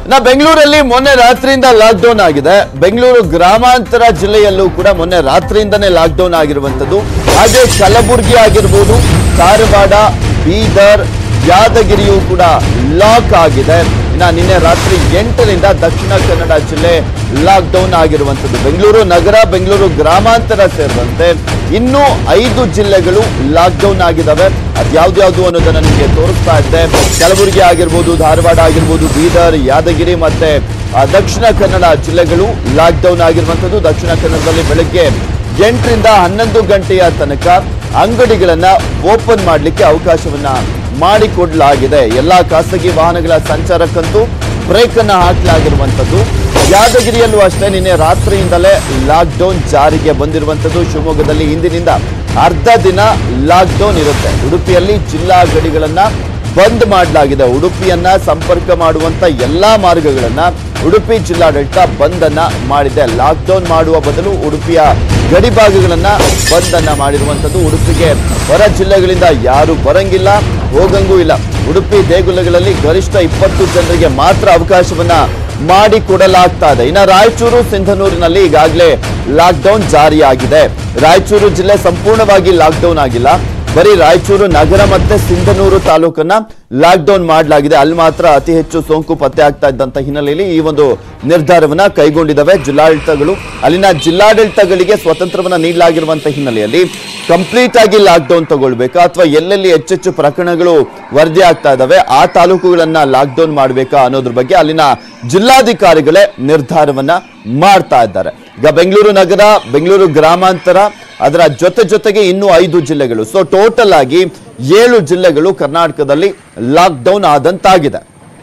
ನಾ ಬೆಂಗಳೂರಲ್ಲಿ ಮೊನ್ನೆ ರಾತ್ರಿಯಿಂದ ಲಾಕ್ ಡೌನ್ ಆಗಿದೆ ಬೆಂಗಳೂರು ಗ್ರಾಮಾಂತರ ಜಿಲ್ಲೆಯಲ್ಲೂ ಕೂಡ ಮೊನ್ನೆ ರಾತ್ರಿಯಿಂದನೇ ಲಾಕ್ ಡೌನ್ ಆಗಿರುವಂತದ್ದು ಹಾಗೆ ಕಲಬುರಗಿ ಆಗಿರ್ಬೋದು ಕಾರವಾಡ ಬೀದರ್ ಯಾದಗಿರಿಯೂ ಕೂಡ ಲಾಕ್ ಆಗಿದೆ ಇನ್ನ ನಿನ್ನೆ ರಾತ್ರಿ ಎಂಟರಿಂದ ದಕ್ಷಿಣ ಕನ್ನಡ ಜಿಲ್ಲೆ ಲಾಕ್ ಡೌನ್ ಆಗಿರುವಂತದ್ದು ಬೆಂಗಳೂರು ನಗರ ಬೆಂಗಳೂರು ಗ್ರಾಮಾಂತರ ಸೇರಿದಂತೆ ಇನ್ನೂ ಐದು ಜಿಲ್ಲೆಗಳು ಲಾಕ್ ಡೌನ್ ಆಗಿದ್ದಾವೆ ಅದ್ಯಾವ್ದ್ಯಾವ್ದು ಅನ್ನೋದನ್ನ ನಿಮಗೆ ತೋರಿಸ್ತಾ ಇದ್ದೆ ಕಲಬುರಗಿ ಆಗಿರ್ಬೋದು ಧಾರವಾಡ ಆಗಿರ್ಬೋದು ಬೀದರ್ ಯಾದಗಿರಿ ಮತ್ತೆ ಆ, ದಕ್ಷಿಣ ಕನ್ನಡ ಜಿಲ್ಲೆಗಳು ಲಾಕ್ ಡೌನ್ ಆಗಿರುವಂತದ್ದು ದಕ್ಷಿಣ ಕನ್ನಡದಲ್ಲಿ ಬೆಳಗ್ಗೆ ಎಂಟರಿಂದ ಹನ್ನೊಂದು ಗಂಟೆಯ ತನಕ ಅಂಗಡಿಗಳನ್ನ ಓಪನ್ ಮಾಡಲಿಕ್ಕೆ ಅವಕಾಶವನ್ನ ಮಾಡಿಕೊಡ್ಲಾಗಿದೆ ಎಲ್ಲಾ ಖಾಸಗಿ ವಾಹನಗಳ ಸಂಚಾರಕ್ಕಂತೂ ಬ್ರೇಕ್ ಅನ್ನ ಹಾಕಲಾಗಿರುವಂತದ್ದು ಯಾದಗಿರಿಯಲ್ಲೂ ಅಷ್ಟೇ ನಿನ್ನೆ ರಾತ್ರಿಯಿಂದಲೇ ಲಾಕ್ ಡೌನ್ ಜಾರಿಗೆ ಬಂದಿರುವಂತದ್ದು ಶಿವಮೊಗ್ಗದಲ್ಲಿ ಇಂದಿನಿಂದ ಅರ್ಧ ದಿನ ಲಾಕ್ ಡೌನ್ ಇರುತ್ತೆ ಉಡುಪಿಯಲ್ಲಿ ಜಿಲ್ಲಾ ಗಡಿಗಳನ್ನ ಬಂದ್ ಮಾಡಲಾಗಿದೆ ಉಡುಪಿಯನ್ನ ಸಂಪರ್ಕ ಮಾಡುವಂತ ಎಲ್ಲಾ ಮಾರ್ಗಗಳನ್ನ ಉಡುಪಿ ಜಿಲ್ಲಾಡಳಿತ ಬಂದ್ ಅನ್ನ ಮಾಡಿದೆ ಲಾಕ್ ಡೌನ್ ಮಾಡುವ ಬದಲು ಉಡುಪಿಯ ಗಡಿ ಭಾಗಗಳನ್ನ ಬಂದ್ ಅನ್ನ ಮಾಡಿರುವಂತದ್ದು ಉಡುಪಿಗೆ ಹೊರ ಜಿಲ್ಲೆಗಳಿಂದ ಯಾರು ಬರಂಗಿಲ್ಲ ಹೋಗಂಗೂ ಇಲ್ಲ ಉಡುಪಿ ದೇಗುಲಗಳಲ್ಲಿ ಗರಿಷ್ಠ ಇಪ್ಪತ್ತು ಜನರಿಗೆ ಮಾತ್ರ ಅವಕಾಶವನ್ನ ಮಾಡಿಕೊಡಲಾಗ್ತಾ ಇದೆ ಇನ್ನು ರಾಯಚೂರು ಸಿಂಧನೂರಿನಲ್ಲಿ ಈಗಾಗಲೇ ಲಾಕ್ ಡೌನ್ ಜಾರಿಯಾಗಿದೆ ರಾಯಚೂರು ಜಿಲ್ಲೆ ಸಂಪೂರ್ಣವಾಗಿ ಲಾಕ್ ಡೌನ್ ಆಗಿಲ್ಲ ಬರೀ ರಾಯಚೂರು ನಗರ ಮತ್ತೆ ಸಿಂಧನೂರು ತಾಲೂಕನ್ನ ಲಾಕ್ ಡೌನ್ ಮಾಡಲಾಗಿದೆ ಅಲ್ಲಿ ಮಾತ್ರ ಅತಿ ಹೆಚ್ಚು ಸೋಂಕು ಪತ್ತೆ ಆಗ್ತಾ ಇದ್ದಂತ ಹಿನ್ನೆಲೆಯಲ್ಲಿ ಈ ಒಂದು ನಿರ್ಧಾರವನ್ನ ಕೈಗೊಂಡಿದ್ದಾವೆ ಜಿಲ್ಲಾಡಳಿತಗಳು ಅಲ್ಲಿನ ಜಿಲ್ಲಾಡಳಿತಗಳಿಗೆ ಸ್ವತಂತ್ರವನ್ನ ನೀಡಲಾಗಿರುವಂತ ಹಿನ್ನೆಲೆಯಲ್ಲಿ ಕಂಪ್ಲೀಟ್ ಆಗಿ ಲಾಕ್ ಡೌನ್ ತಗೊಳ್ಬೇಕಾ ಅಥವಾ ಎಲ್ಲೆಲ್ಲಿ ಹೆಚ್ಚೆಚ್ಚು ಪ್ರಕರಣಗಳು ವರದಿ ಆಗ್ತಾ ಇದಾವೆ ಆ ತಾಲೂಕುಗಳನ್ನ ಲಾಕ್ ಡೌನ್ ಮಾಡಬೇಕಾ ಅನ್ನೋದ್ರ ಬಗ್ಗೆ ಅಲ್ಲಿನ ಜಿಲ್ಲಾಧಿಕಾರಿಗಳೇ ನಿರ್ಧಾರವನ್ನ ಮಾಡ್ತಾ ಇದ್ದಾರೆ ಈಗ ಬೆಂಗಳೂರು ನಗರ ಬೆಂಗಳೂರು ಗ್ರಾಮಾಂತರ ಅದರ ಜೊತೆ ಜೊತೆಗೆ ಇನ್ನೂ ಐದು ಜಿಲ್ಲೆಗಳು ಸೊ ಟೋಟಲ್ ಆಗಿ ಏಳು ಜಿಲ್ಲೆಗಳು ಕರ್ನಾಟಕದಲ್ಲಿ ಲಾಕ್ ಡೌನ್ ಆದಂತಾಗಿದೆ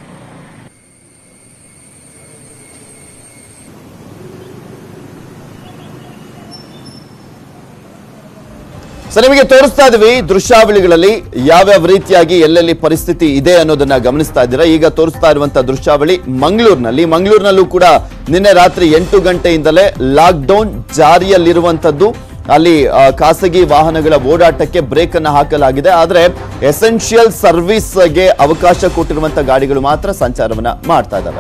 ಸೊ ನಿಮಗೆ ತೋರಿಸ್ತಾ ಇದೀವಿ ದೃಶ್ಯಾವಳಿಗಳಲ್ಲಿ ಯಾವ್ಯಾವ ರೀತಿಯಾಗಿ ಎಲ್ಲೆಲ್ಲಿ ಪರಿಸ್ಥಿತಿ ಇದೆ ಅನ್ನೋದನ್ನ ಗಮನಿಸ್ತಾ ಇದ್ದೀರಾ ಈಗ ತೋರಿಸ್ತಾ ಇರುವಂತಹ ದೃಶ್ಯಾವಳಿ ಮಂಗಳೂರಿನಲ್ಲಿ ಮಂಗಳೂರಿನಲ್ಲೂ ಕೂಡ ನಿನ್ನೆ ರಾತ್ರಿ ಎಂಟು ಗಂಟೆಯಿಂದಲೇ ಲಾಕ್ ಡೌನ್ ಜಾರಿಯಲ್ಲಿರುವಂತದ್ದು ಅಲ್ಲಿ ಆ, ಖಾಸಗಿ ವಾಹನಗಳ ಓಡಾಟಕ್ಕೆ ಬ್ರೇಕ್ ಅನ್ನು ಹಾಕಲಾಗಿದೆ ಆದ್ರೆ ಎಸೆನ್ಷಿಯಲ್ ಸರ್ವಿಸ್ಗೆ ಅವಕಾಶ ಕೊಟ್ಟಿರುವಂತಹ ಗಾಡಿಗಳು ಮಾತ್ರ ಸಂಚಾರವನ್ನ ಮಾಡ್ತಾ ಇದ್ದಾವೆ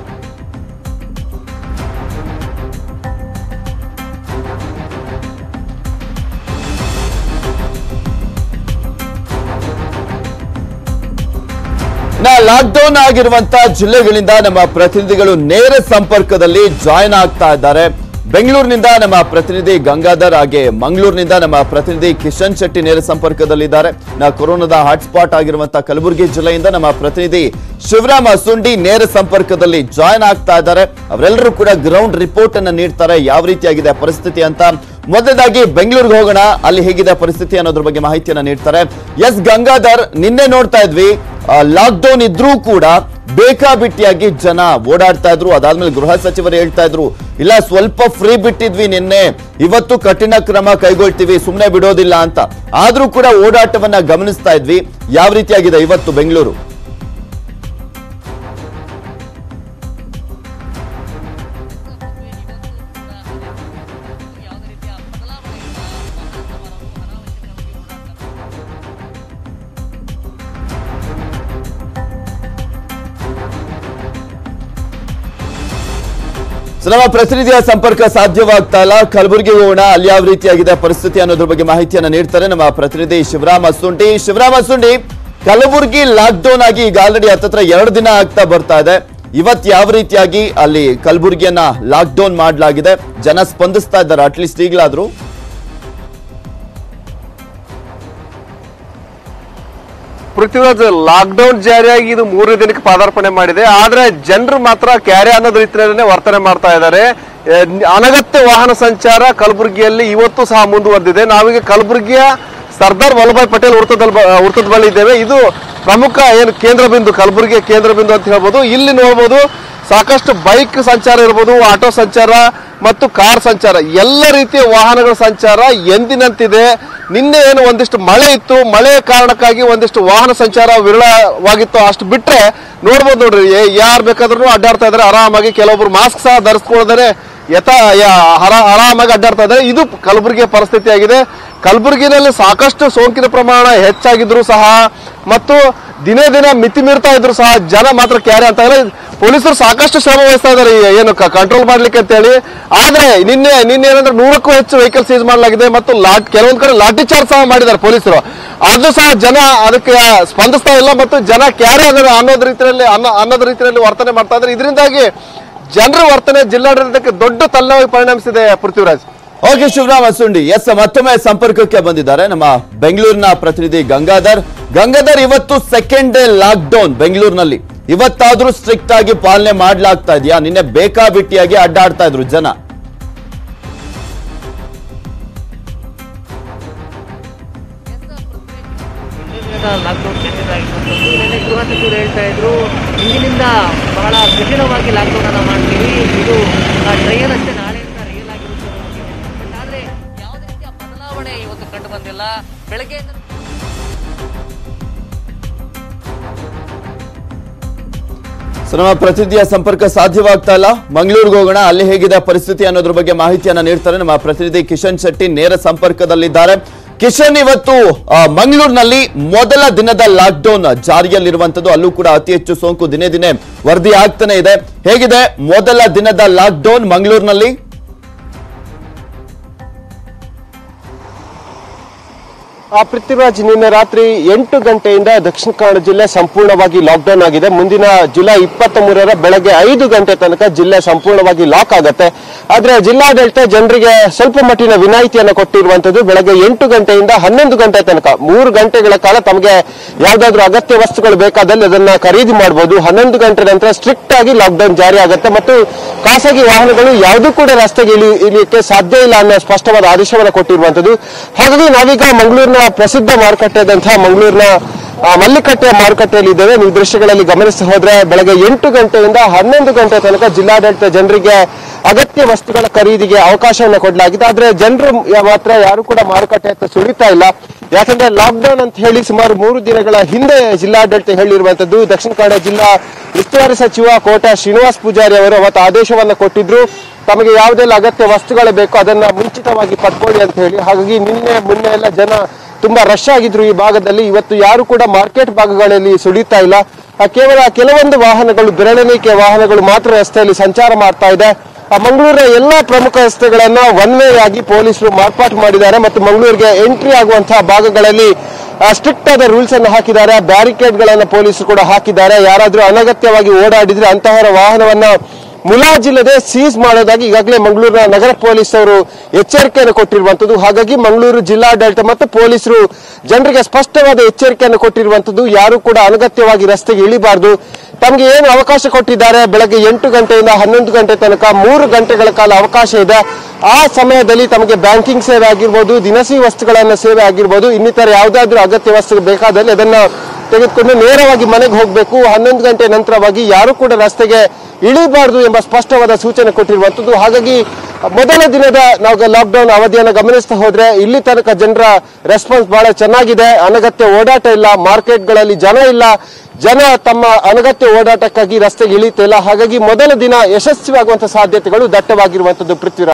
ನಾ ಲಾಕ್ ಡೌನ್ ಆಗಿರುವಂತ ಜಿಲ್ಲೆಗಳಿಂದ ನಮ್ಮ ಪ್ರತಿನಿಧಿಗಳು ನೇರ ಸಂಪರ್ಕದಲ್ಲಿ ಜಾಯಿನ್ ಆಗ್ತಾ ಇದ್ದಾರೆ ಬೆಂಗಳೂರಿನಿಂದ ನಮ್ಮ ಪ್ರತಿನಿಧಿ ಗಂಗಾಧರ್ ಹಾಗೆ ಮಂಗಳೂರಿನಿಂದ ನಮ್ಮ ಪ್ರತಿನಿಧಿ ಕಿಶನ್ ಶೆಟ್ಟಿ ನೇರ ಸಂಪರ್ಕದಲ್ಲಿದ್ದಾರೆ ನಾ ಕೊರೋನಾದ ಹಾಟ್ಸ್ಪಾಟ್ ಆಗಿರುವಂತಹ ಕಲಬುರಗಿ ಜಿಲ್ಲೆಯಿಂದ ನಮ್ಮ ಪ್ರತಿನಿಧಿ ಶಿವರಾಮ ಸುಂಡಿ ನೇರ ಸಂಪರ್ಕದಲ್ಲಿ ಜಾಯಿನ್ ಆಗ್ತಾ ಇದ್ದಾರೆ ಅವರೆಲ್ಲರೂ ಕೂಡ ಗ್ರೌಂಡ್ ರಿಪೋರ್ಟ್ ಅನ್ನ ನೀಡ್ತಾರೆ ಯಾವ ರೀತಿಯಾಗಿದೆ ಪರಿಸ್ಥಿತಿ ಅಂತ ಮೊದಲದಾಗಿ ಬೆಂಗಳೂರಿಗೆ ಹೋಗೋಣ ಅಲ್ಲಿ ಹೇಗಿದೆ ಪರಿಸ್ಥಿತಿ ಅನ್ನೋದ್ರ ಬಗ್ಗೆ ಮಾಹಿತಿಯನ್ನ ನೀಡ್ತಾರೆ ಎಸ್ ಗಂಗಾಧರ್ ನಿನ್ನೆ ನೋಡ್ತಾ ಇದ್ವಿ ಲಾಕ್ ಡೌನ್ ಇದ್ರೂ ಕೂಡ ಬೇಕಾಬಿಟ್ಟಿಯಾಗಿ ಜನ ಓಡಾಡ್ತಾ ಇದ್ರು ಅದಾದ್ಮೇಲೆ ಗೃಹ ಸಚಿವರು ಹೇಳ್ತಾ ಇದ್ರು ಇಲ್ಲ ಸ್ವಲ್ಪ ಫ್ರೀ ಬಿಟ್ಟಿದ್ವಿ ನಿನ್ನೆ ಇವತ್ತು ಕಠಿಣ ಕ್ರಮ ಕೈಗೊಳ್ತೀವಿ ಸುಮ್ಮನೆ ಬಿಡೋದಿಲ್ಲ ಅಂತ ಆದ್ರೂ ಕೂಡ ಓಡಾಟವನ್ನ ಗಮನಿಸ್ತಾ ಇದ್ವಿ ಯಾವ ರೀತಿಯಾಗಿದೆ ಇವತ್ತು ಬೆಂಗಳೂರು ಯಾವುದೇ ರೀತಿಯ ಬದಲಾವಣೆಯಿಂದ ಅನಾವಶ್ಯಕವಾಗಿ ಓಡಾಡ್ತಾರೆ ಸೊ ನಮ್ಮ ಪ್ರತಿನಿಧಿಯ ಸಂಪರ್ಕ ಸಾಧ್ಯವಾಗ್ತಾ ಇಲ್ಲ ಕಲಬುರಗಿ ಹೋಗೋಣ ಅಲ್ಲಿ ಯಾವ ರೀತಿಯಾಗಿದೆ ಪರಿಸ್ಥಿತಿ ಅನ್ನೋದ್ರ ಬಗ್ಗೆ ಮಾಹಿತಿಯನ್ನ ನೀಡ್ತಾರೆ ನಮ್ಮ ಪ್ರತಿನಿಧಿ ಶಿವರಾಮ ಸುಂಡಿ ಶಿವರಾಮ ಸುಂಡಿ ಕಲಬುರಗಿ ಲಾಕ್ ಡೌನ್ ಆಗಿ ಈಗ ಆಲ್ರೆಡಿ ಹತ್ತತ್ರ ಎರಡು ದಿನ ಆಗ್ತಾ ಬರ್ತಾ ಇದೆ ಇವತ್ ಯಾವ ರೀತಿಯಾಗಿ ಅಲ್ಲಿ ಕಲಬುರಗಿಯನ್ನ ಲಾಕ್ ಡೌನ್ ಮಾಡಲಾಗಿದೆ ಜನ ಸ್ಪಂದಿಸ್ತಾ ಇದ್ದಾರೆ ಅಟ್ಲೀಸ್ಟ್ ಈಗಲಾದ್ರೂ ಪೃಥ್ವಿರಾಜ್ ಲಾಕ್ಡೌನ್ ಜಾರಿಯಾಗಿ ಇದು ಮೂರನೇ ದಿನಕ್ಕೆ ಪಾದಾರ್ಪಣೆ ಮಾಡಿದೆ ಆದ್ರೆ ಜನರು ಮಾತ್ರ ಕ್ಯಾರೆ ಅನ್ನೋದ್ ರೀತಿಯಲ್ಲೇ ವರ್ತನೆ ಮಾಡ್ತಾ ಇದ್ದಾರೆ ಎ, ಅನಗತ್ಯ ವಾಹನ ಸಂಚಾರ ಕಲಬುರಗಿಯಲ್ಲಿ ಇವತ್ತು ಸಹ ಮುಂದುವರೆದಿದೆ ನಾವೀಗ ಕಲಬುರಗಿಯ ಸರ್ದಾರ್ ವಲ್ಲಭಾಯ್ ಪಟೇಲ್ ವೃತ್ತದಲ್ಲಿ ಬ- ವೃತ್ತದ ಬಳಿ ಇದ್ದೇವೆ ಇದು ಪ್ರಮುಖ ಏನು ಕೇಂದ್ರ ಬಿಂದು ಕಲಬುರಗಿಯ ಕೇಂದ್ರ ಬಿಂದು ಅಂತ ಹೇಳ್ಬೋದು ಇಲ್ಲಿ ನೋಡ್ಬೋದು ಸಾಕಷ್ಟು ಬೈಕ್ ಸಂಚಾರ ಇರ್ಬೋದು ಆಟೋ ಸಂಚಾರ ಮತ್ತು ಕಾರ್ ಸಂಚಾರ ಎಲ್ಲ ರೀತಿಯ ವಾಹನಗಳ ಸಂಚಾರ ಎಂದಿನಂತಿದೆ ನಿನ್ನೆ ಏನು ಒಂದಿಷ್ಟು ಮಳೆ ಇತ್ತು ಮಳೆ ಕಾರಣಕ್ಕಾಗಿ ಒಂದಿಷ್ಟು ವಾಹನ ಸಂಚಾರ ವಿರಳವಾಗಿತ್ತು ಅಷ್ಟು ಬಿಟ್ರೆ ನೋಡ್ಬೋದು ನೋಡ್ರಿ ಯಾರು ಬೇಕಾದ್ರೂ ಅಡ್ಡಾಡ್ತಾ ಇದಾರೆ ಆರಾಮಾಗಿ ಕೆಲವೊಬ್ರು ಮಾಸ್ಕ್ ಸಹ ಧರಿಸ್ಕೊಳ್ತಾರೆ ಯಥ ಯ- ಆರಾ- ಆರಾಮಾಗಿ ಅಡ್ಡಾಡ್ತಾ ಇದ್ದಾರೆ ಇದು ಕಲಬುರಗಿಯ ಪರಿಸ್ಥಿತಿ ಆಗಿದೆ ಕಲಬುರಗಿನಲ್ಲಿ ಸಾಕಷ್ಟು ಸೋಂಕಿನ ಪ್ರಮಾಣ ಹೆಚ್ಚಾಗಿದ್ರು ಸಹ ಮತ್ತು ದಿನೇ ದಿನ ಮಿತಿ ಮೀರ್ತಾ ಇದ್ರು ಸಹ ಜನ ಮಾತ್ರ ಕ್ಯಾರಿ ಅಂತ ಇಲ್ಲ ಪೊಲೀಸರು ಸಾಕಷ್ಟು ಶ್ರಮ ವಹಿಸ್ತಾ ಇದ್ದಾರೆ ಈ ಏನು ಕಂಟ್ರೋಲ್ ಮಾಡ್ಲಿಕ್ಕೆ ಅಂತ ಹೇಳಿ ಆದ್ರೆ ನಿನ್ನೆ ನಿನ್ನೆ ಏನಂದ್ರೆ ನೂರಕ್ಕೂ ಹೆಚ್ಚು ವೆಹಿಕಲ್ ಸೀಸ್ ಮಾಡಲಾಗಿದೆ ಮತ್ತು ಲಾಟ್ ಕೆಲವೊಂದ್ ಕಡೆ ಲಾಠಿ ಚಾರ್ಜ್ ಸಹ ಮಾಡಿದ್ದಾರೆ ಪೊಲೀಸರು ಆದ್ರೂ ಸಹ ಜನ ಅದಕ್ಕೆ ಸ್ಪಂದಿಸ್ತಾ ಇಲ್ಲ ಮತ್ತು ಜನ ಕ್ಯಾರಿ ಅದರ ಅನ್ನೋದ್ ರೀತಿಯಲ್ಲಿ ಅನ್ನೋ ಅನ್ನೋದ್ ರೀತಿಯಲ್ಲಿ ವರ್ತನೆ ಮಾಡ್ತಾ ಇದ್ದಾರೆ ಇದರಿಂದಾಗಿ ಜನರ ವರ್ತನೆ ಜಿಲ್ಲಾಡಳಿತಕ್ಕೆ ದೊಡ್ಡ ತಲೆನೋವಾಗಿ ಪರಿಣಮಿಸಿದೆ ಪೃಥ್ವಿರಾಜ್ ಓಕೆ ಶಿವರಾಮ್ ಅಸುಂಡಿ ಎಸ್ ಮತ್ತೊಮ್ಮೆ ಸಂಪರ್ಕಕ್ಕೆ ಬಂದಿದ್ದಾರೆ ನಮ್ಮ ಬೆಂಗಳೂರಿನ ಪ್ರತಿನಿಧಿ ಗಂಗಾಧರ್ ಗಂಗಾಧರ್ ಇವತ್ತು ಸೆಕೆಂಡ್ ಡೇ ಲಾಕ್ ಡೌನ್ ಬೆಂಗಳೂರಿನಲ್ಲಿ ಇವತ್ತಾದ್ರೂ ಸ್ಟ್ರಿಕ್ಟ್ ಆಗಿ ಪಾಲನೆ ಮಾಡ್ಲಾಗ್ತಾ ಇದೆಯಾ ನಿನ್ನೆ ಬೇಕಾಬಿಟ್ಟಿಯಾಗಿ ಅಡ್ಡಾಡ್ತಾ ಇದ್ರು ಜನ ಲಾಕ್ಡೌನ್ ಕೆಟ್ಟದಾಗಿರುವಂಥದ್ದು ನಿನ್ನೆ ಗೃಹ ಸಚಿವರು ಹೇಳ್ತಾ ಇದ್ರು ಇಂದಿನಿಂದ ಬಹಳ ಕಠಿಣವಾಗಿ ಲಾಕ್ಡೌನ್ ಅನ್ನ ಮಾಡ್ತೀವಿ ಇದು ಟ್ರಯಲ್ ಅಷ್ಟೇ ನಾಳೆಯಿಂದ ರಿಯಲ್ ಆಗಿರುತ್ತೆ ಬಟ್ ಆದ್ರೆ ಯಾವುದೇ ರೀತಿಯ ಬದಲಾವಣೆ ಇವತ್ತು ಕಂಡು ಬಂದಿಲ್ಲ ಬೆಳಗ್ಗೆಯಿಂದ ಸೊ ನಮ್ಮ ಪ್ರತಿನಿಧಿಯ ಸಂಪರ್ಕ ಸಾಧ್ಯವಾಗ್ತಾ ಇಲ್ಲ ಮಂಗಳೂರಿಗೆ ಹೋಗೋಣ ಅಲ್ಲಿ ಹೇಗಿದೆ ಪರಿಸ್ಥಿತಿ ಅನ್ನೋದ್ರ ಬಗ್ಗೆ ಮಾಹಿತಿಯನ್ನ ನೀಡ್ತಾರೆ ನಮ್ಮ ಪ್ರತಿನಿಧಿ ಕಿಶನ್ ಶೆಟ್ಟಿ ನೇರ ಸಂಪರ್ಕದಲ್ಲಿದ್ದಾರೆ ಕಿಶನ್ ಇವತ್ತು ಆ, ಮಂಗಳೂರಿನಲ್ಲಿ ಮೊದಲ ದಿನದ ಲಾಕ್ ಡೌನ್ ಜಾರಿಯಲ್ಲಿರುವಂತದ್ದು ಅಲ್ಲೂ ಕೂಡ ಅತಿ ಹೆಚ್ಚು ಸೋಂಕು ದಿನೇ ದಿನೇ ವರದಿ ಆಗ್ತಾನೆ ಇದೆ ಹೇಗಿದೆ ಮೊದಲ ದಿನದ ಲಾಕ್ ಡೌನ್ ಮಂಗಳೂರಿನಲ್ಲಿ ಆ ಪೃಥ್ವಿರಾಜ್ ನಿನ್ನೆ ರಾತ್ರಿ ಎಂಟು ಗಂಟೆಯಿಂದ ದಕ್ಷಿಣ ಕನ್ನಡ ಜಿಲ್ಲೆ ಸಂಪೂರ್ಣವಾಗಿ ಲಾಕ್ಡೌನ್ ಆಗಿದೆ ಮುಂದಿನ ಜುಲೈ ಇಪ್ಪತ್ತ ಮೂರರ ಬೆಳಗ್ಗೆ ಐದು ಗಂಟೆ ತನಕ ಜಿಲ್ಲೆ ಸಂಪೂರ್ಣವಾಗಿ ಲಾಕ್ ಆಗುತ್ತೆ ಆದ್ರೆ ಜಿಲ್ಲಾಡಳಿತ ಜನರಿಗೆ ಸ್ವಲ್ಪ ಮಟ್ಟಿನ ವಿನಾಯಿತಿಯನ್ನು ಕೊಟ್ಟಿರುವಂತದ್ದು ಬೆಳಗ್ಗೆ ಎಂಟು ಗಂಟೆಯಿಂದ ಹನ್ನೊಂದು ಗಂಟೆ ತನಕ ಮೂರು ಗಂಟೆಗಳ ಕಾಲ ತಮಗೆ ಯಾವ್ದಾದ್ರು ಅಗತ್ಯ ವಸ್ತುಗಳು ಬೇಕಾದಲ್ಲಿ ಅದನ್ನ ಖರೀದಿ ಮಾಡಬಹುದು ಹನ್ನೊಂದು ಗಂಟೆ ನಂತರ ಸ್ಟ್ರಿಕ್ಟ್ ಆಗಿ ಲಾಕ್ಡೌನ್ ಜಾರಿ ಆಗುತ್ತೆ ಮತ್ತು ಖಾಸಗಿ ವಾಹನಗಳು ಯಾವುದೂ ಕೂಡ ರಸ್ತೆಗೆ ಇಳಿ ಇಳಿಯಕ್ಕೆ ಸಾಧ್ಯ ಇಲ್ಲ ಅನ್ನೋ ಸ್ಪಷ್ಟವಾದ ಆದೇಶವನ್ನು ಕೊಟ್ಟಿರುವಂತದ್ದು ಹಾಗಾಗಿ ನಾವೀಗ ಮಂಗಳೂರಿನ ಪ್ರಸಿದ್ಧ ಮಾರುಕಟ್ಟೆದಂತಹ ಮಂಗಳೂರಿನ ಆ, ಮಲ್ಲಿಕಟ್ಟೆ ಮಾರುಕಟ್ಟೆಯಲ್ಲಿ ಇದ್ದೇವೆ ನೀವು ದೃಶ್ಯಗಳಲ್ಲಿ ಗಮನಿಸಿ ಹೋದ್ರೆ ಬೆಳಗ್ಗೆ ಎಂಟು ಗಂಟೆಯಿಂದ ಹನ್ನೊಂದು ಗಂಟೆ ತನಕ ಜಿಲ್ಲಾಡಳಿತ ಜನರಿಗೆ ಅಗತ್ಯ ವಸ್ತುಗಳ ಖರೀದಿಗೆ ಅವಕಾಶವನ್ನು ಕೊಡಲಾಗಿದೆ ಆದ್ರೆ ಜನರು ಮಾತ್ರ ಯಾರು ಕೂಡ ಮಾರುಕಟ್ಟೆ ಹತ್ರ ಸುಳಿತಾ ಇಲ್ಲ ಯಾಕಂದ್ರೆ ಲಾಕ್ಡೌನ್ ಅಂತ ಹೇಳಿ ಸುಮಾರು ಮೂರು ದಿನಗಳ ಹಿಂದೆ ಜಿಲ್ಲಾಡಳಿತ ಹೇಳಿರುವಂತದ್ದು ದಕ್ಷಿಣ ಕನ್ನಡ ಜಿಲ್ಲಾ ಉಸ್ತುವಾರಿ ಸಚಿವ ಕೋಟ ಶ್ರೀನಿವಾಸ್ ಪೂಜಾರಿ ಅವರು ಅವತ್ತು ಆದೇಶವನ್ನ ಕೊಟ್ಟಿದ್ರು ತಮಗೆ ಯಾವುದೆಲ್ಲ ಅಗತ್ಯ ವಸ್ತುಗಳು ಬೇಕೋ ಅದನ್ನ ಮುಂಚಿತವಾಗಿ ಪಡ್ಕೊಳ್ಳಿ ಅಂತ ಹೇಳಿ ಹಾಗಾಗಿ ನಿನ್ನೆ ಮೊನ್ನೆ ಎಲ್ಲ ಜನ ತುಂಬಾ ರಶ್ ಆಗಿದ್ರು ಈ ಭಾಗದಲ್ಲಿ ಇವತ್ತು ಯಾರು ಕೂಡ ಮಾರ್ಕೆಟ್ ಭಾಗಗಳಲ್ಲಿ ಸುಳಿತಾ ಇಲ್ಲ ಆ, ಕೇವಲ ಕೆಲವೊಂದು ವಾಹನಗಳು ಬೆರಳೆಣಿಕೆ ವಾಹನಗಳು ಮಾತ್ರ ರಸ್ತೆಯಲ್ಲಿ ಸಂಚಾರ ಮಾಡ್ತಾ ಇದೆ ಆ ಮಂಗಳೂರಿನ ಎಲ್ಲಾ ಪ್ರಮುಖ ರಸ್ತೆಗಳನ್ನ ಒನ್ ವೇ ಆಗಿ ಪೊಲೀಸರು ಮಾರ್ಪಾಟು ಮಾಡಿದ್ದಾರೆ ಮತ್ತು ಮಂಗಳೂರಿಗೆ ಎಂಟ್ರಿ ಆಗುವಂತಹ ಭಾಗಗಳಲ್ಲಿ ಸ್ಟ್ರಿಕ್ಟ್ ಆದ ರೂಲ್ಸ್ ಅನ್ನು ಹಾಕಿದ್ದಾರೆ ಬ್ಯಾರಿಕೇಡ್ ಗಳನ್ನ ಪೊಲೀಸರು ಕೂಡ ಹಾಕಿದ್ದಾರೆ ಯಾರಾದ್ರೂ ಅನಗತ್ಯವಾಗಿ ಓಡಾಡಿದ್ರೆ ಅಂತಹವರ ವಾಹನವನ್ನ ಮುಲಾಜಿಲ್ಲದೆ ಸೀಸ್ ಮಾಡೋದಾಗಿ ಈಗಾಗಲೇ ಮಂಗಳೂರಿನ ನಗರ ಪೊಲೀಸ್ ಅವರು ಎಚ್ಚರಿಕೆಯನ್ನು ಕೊಟ್ಟಿರುವಂತದ್ದು ಹಾಗಾಗಿ ಮಂಗಳೂರು ಜಿಲ್ಲಾಡಳಿತ ಮತ್ತು ಪೊಲೀಸರು ಜನರಿಗೆ ಸ್ಪಷ್ಟವಾದ ಎಚ್ಚರಿಕೆಯನ್ನು ಕೊಟ್ಟಿರುವಂತದ್ದು ಯಾರು ಕೂಡ ಅನಗತ್ಯವಾಗಿ ರಸ್ತೆಗೆ ಇಳಿಬಾರದು ತಮಗೆ ಏನು ಅವಕಾಶ ಕೊಟ್ಟಿದ್ದಾರೆ ಬೆಳಗ್ಗೆ ಎಂಟು ಗಂಟೆಯಿಂದ ಹನ್ನೊಂದು ಗಂಟೆ ತನಕ ಮೂರು ಗಂಟೆಗಳ ಕಾಲ ಅವಕಾಶ ಇದೆ ಆ ಸಮಯದಲ್ಲಿ ತಮಗೆ ಬ್ಯಾಂಕಿಂಗ್ ಸೇವೆ ಆಗಿರ್ಬೋದು ದಿನಸಿ ವಸ್ತುಗಳನ್ನ ಸೇವೆ ಆಗಿರ್ಬೋದು ಇನ್ನಿತರ ಯಾವುದಾದ್ರೂ ಅಗತ್ಯ ವಸ್ತು ಬೇಕಾದಲ್ಲಿ ಅದನ್ನ ತೆಗೆದುಕೊಂಡು ನೇರವಾಗಿ ಮನೆಗೆ ಹೋಗಬೇಕು ಹನ್ನೊಂದು ಗಂಟೆ ನಂತರವಾಗಿ ಯಾರು ಕೂಡ ರಸ್ತೆಗೆ ಇಳಿಬಾರದು ಎಂಬ ಸ್ಪಷ್ಟವಾದ ಸೂಚನೆ ಕೊಟ್ಟಿರುವಂತದ್ದು ಹಾಗಾಗಿ ಮೊದಲ ದಿನದ ನಾವು ಲಾಕ್ಡೌನ್ ಅವಧಿಯನ್ನು ಗಮನಿಸ್ತಾ ಹೋದ್ರೆ ಇಲ್ಲಿ ತನಕ ಜನರ ರೆಸ್ಪಾನ್ಸ್ ಬಹಳ ಚೆನ್ನಾಗಿದೆ ಅನಗತ್ಯ ಓಡಾಟ ಇಲ್ಲ ಮಾರ್ಕೆಟ್ಗಳಲ್ಲಿ ಜನ ಇಲ್ಲ ಜನ ತಮ್ಮ ಅನಗತ್ಯ ಓಡಾಟಕ್ಕಾಗಿ ರಸ್ತೆಗೆ ಇಳಿತಿಲ್ಲ ಹಾಗಾಗಿ ಮೊದಲ ದಿನ ಯಶಸ್ವಿಯಾಗುವಂತಹ ಸಾಧ್ಯತೆಗಳು ದಟ್ಟವಾಗಿರುವಂತದ್ದು ಪೃಥ್ವಿರಾಜ್